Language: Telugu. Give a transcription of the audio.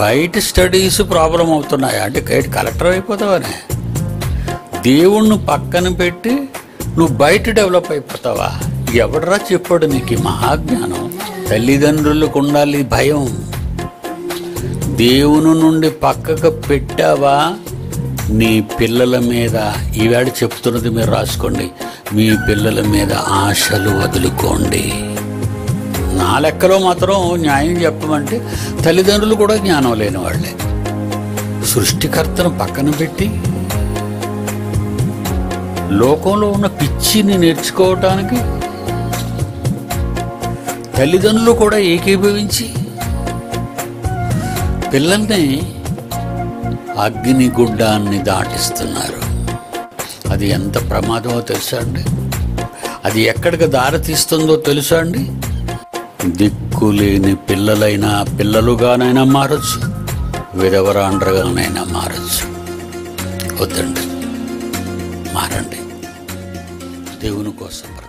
బయట స్టడీస్ ప్రాబ్లం అవుతున్నాయి అంటే కైట్ కలెక్టర్ అయిపోతావనే దేవుణ్ణి పక్కన పెట్టి నువ్వు బయట డెవలప్ అయిపోతావా ఎవడరా చెప్పాడు నీకు ఈ మహాజ్ఞానం తల్లిదండ్రులకు ఉండాలి భయం దేవుని నుండి పక్కకు పెట్టావా నీ పిల్లల మీద ఈవేళ చెప్తున్నది మీరు రాసుకోండి మీ పిల్లల మీద ఆశలు వదులుకోండి నా లెక్కలో మాత్రం న్యాయం చెప్పమంటే తల్లిదండ్రులు కూడా జ్ఞానం లేని వాళ్ళే సృష్టికర్తను పక్కన పెట్టి లోకంలో ఉన్న పిచ్చిని నేర్చుకోవటానికి తల్లిదండ్రులు కూడా ఏకీభవించి పిల్లల్ని అగ్నిగుడ్డాన్ని దాటిస్తున్నారు అది ఎంత ప్రమాదమో తెలుసా అండి అది ఎక్కడికి దారి తీస్తుందో తెలుసా అండి దిక్కులేని పిల్లలైనా పిల్లలుగానైనా మారచ్చు విధవరాండ్రగానైనా మారచ్చు వద్దండి మారండి దేవుని కోసం